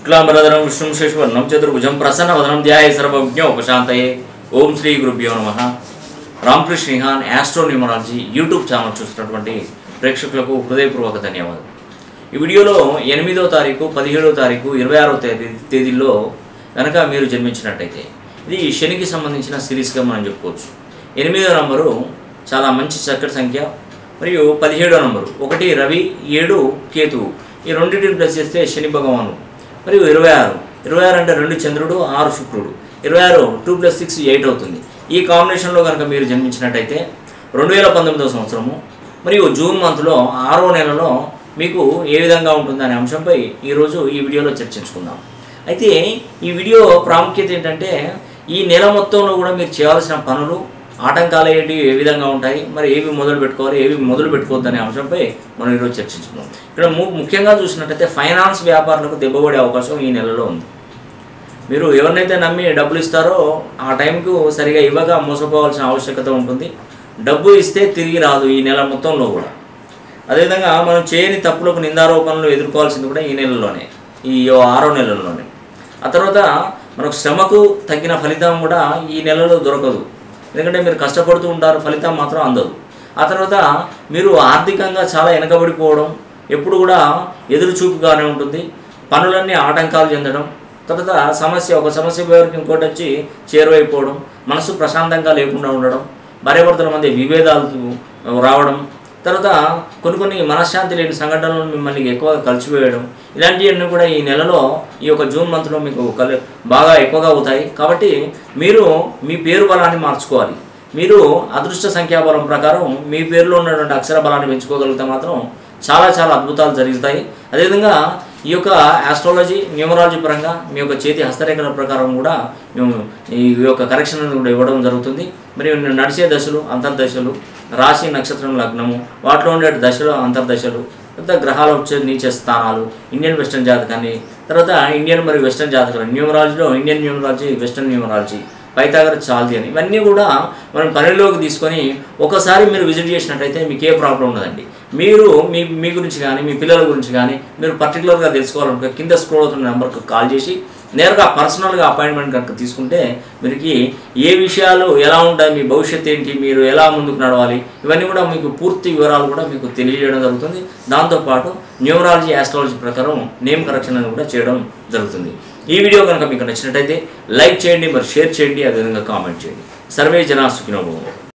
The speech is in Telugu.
శుక్లాంబరధరం విష్ణుం శశివర్ణం చతుర్భుజం ప్రసన్నవదనం ధ్యాయ సర్వజ్ఞ ఉపశాంతయే ఓం శ్రీ గురుభ్యో నమ రామకృష్ణ నిహాన్ యాస్ట్రో న్యూమరాలజీ యూట్యూబ్ ఛానల్ చూస్తున్నటువంటి ప్రేక్షకులకు హృదయపూర్వక ధన్యవాదాలు ఈ వీడియోలో ఎనిమిదో తారీఖు పదిహేడో తారీఖు ఇరవై ఆరో తేదీ తేదీల్లో కనుక మీరు జన్మించినట్టయితే ఇది శనికి సంబంధించిన సిరీస్గా మనం చెప్పుకోవచ్చు ఎనిమిదో నంబరు చాలా మంచి చక్కటి సంఖ్య మరియు పదిహేడో నంబరు ఒకటి రవి ఏడు కేతువు ఈ రెండింటిని ప్లస్ చేస్తే శని భగవాను మరియు ఇరవై ఆరు ఇరవై ఆరు అంటే రెండు చంద్రుడు ఆరు శుక్రుడు ఇరవై ఆరు టూ ప్లస్ సిక్స్ ఎయిట్ అవుతుంది ఈ కాంబినేషన్లో కనుక మీరు జన్మించినట్టయితే రెండు వేల పంతొమ్మిదవ సంవత్సరము మరియు జూన్ మంత్లో ఆరో నెలలో మీకు ఏ విధంగా ఉంటుందనే అంశంపై ఈరోజు ఈ వీడియోలో చర్చించుకుందాం అయితే ఈ వీడియో ప్రాముఖ్యత ఏంటంటే ఈ నెల మొత్తంలో కూడా మీరు చేయాల్సిన పనులు ఆటంకాలు ఏంటి ఏ విధంగా ఉంటాయి మరి ఏవి మొదలు పెట్టుకోవాలి ఏవి మొదలు పెట్టుకోవద్దు అనే అంశంపై మనం ఈరోజు చర్చించుకుందాం ఇక్కడ ము ముఖ్యంగా చూసినట్టయితే ఫైనాన్స్ వ్యాపారులకు దెబ్బపడే అవకాశం ఈ నెలలో ఉంది మీరు ఎవరినైతే నమ్మి డబ్బులు ఇస్తారో ఆ టైంకు సరిగా ఇవ్వక మోసపోవాల్సిన ఆవశ్యకత ఉంటుంది డబ్బు ఇస్తే తిరిగి రాదు ఈ నెల మొత్తంలో కూడా అదేవిధంగా మనం చేయని తప్పులకు నిందారోపణలు ఎదుర్కోవాల్సింది కూడా ఈ నెలలోనే ఈ ఆరో నెలలోనే ఆ తర్వాత మనకు శ్రమకు తగ్గిన ఫలితం కూడా ఈ నెలలో దొరకదు ఎందుకంటే మీరు కష్టపడుతూ ఉంటారు ఫలితం మాత్రం అందదు ఆ తర్వాత మీరు ఆర్థికంగా చాలా వెనకబడిపోవడం ఎప్పుడు కూడా ఎదురు చూపుగానే ఉంటుంది పనులన్నీ ఆటంకాలు చెందడం తర్వాత సమస్య ఒక సమస్య పోయేవరకు ఇంకోటి వచ్చి చేరువైపోవడం మనసు ప్రశాంతంగా లేకుండా ఉండడం భార్యాభర్తల మధ్య విభేదాలు రావడం తర్వాత కొన్ని కొన్ని మనశ్శాంతి లేని సంఘటనలు మిమ్మల్ని ఎక్కువగా కలిసిపోయడం ఇలాంటివన్నీ కూడా ఈ నెలలో ఈ యొక్క జూన్ మంత్లో మీకు కలి బాగా ఎక్కువగా అవుతాయి కాబట్టి మీరు మీ పేరు బలాన్ని మార్చుకోవాలి మీరు అదృష్ట సంఖ్యాబలం ప్రకారం మీ పేరులో ఉన్నటువంటి అక్షర బలాన్ని పెంచుకోగలిగితే మాత్రం చాలా చాలా అద్భుతాలు జరుగుతాయి అదేవిధంగా ఈ యొక్క ఆస్ట్రాలజీ న్యూమరాలజీ పరంగా మీ యొక్క చేతి హస్తరేఖల ప్రకారం కూడా మేము ఈ యొక్క కరెక్షన్ అనేది కూడా ఇవ్వడం జరుగుతుంది మరియు నడిచే దశలు అంతర్దశలు రాశి నక్షత్రం లగ్నము వాటిలో ఉండే దశలు అంతర్దశలు తర్వాత గ్రహాల వచ్చే నీచ స్థానాలు ఇండియన్ వెస్టర్న్ జాతకాన్ని తర్వాత ఇండియన్ మరియు వెస్టర్న్ జాతకాలు న్యూమరాలజీలో Indian numerology western numerology Pythagoras చాల్ది అని ఇవన్నీ కూడా మనం పనిలోకి తీసుకొని ఒకసారి మీరు విజిట్ చేసినట్టయితే మీకు ఏ ప్రాబ్లం ఉండదండి మీరు మీ మీ గురించి కానీ మీ పిల్లల గురించి కానీ మీరు పర్టికులర్గా తెలుసుకోవాలనుకో కింద స్క్రోల్ అవుతున్న నెంబర్కి కాల్ చేసి నేరుగా పర్సనల్గా అపాయింట్మెంట్ కనుక తీసుకుంటే మీకు ఏ విషయాలు ఎలా ఉంటాయి మీ భవిష్యత్తు ఏంటి మీరు ఎలా ముందుకు నడవాలి ఇవన్నీ కూడా మీకు పూర్తి వివరాలు కూడా మీకు తెలియజేయడం జరుగుతుంది దాంతోపాటు న్యూమరాలజీ ఆస్ట్రాలజీ ప్రకారం నేమ్ కరెక్షన్ అని కూడా చేయడం జరుగుతుంది ఈ వీడియో కనుక మీకు నచ్చినట్టయితే లైక్ చేయండి మరి షేర్ చేయండి అదేవిధంగా కామెంట్ చేయండి సర్వే జనా సుఖినోభవం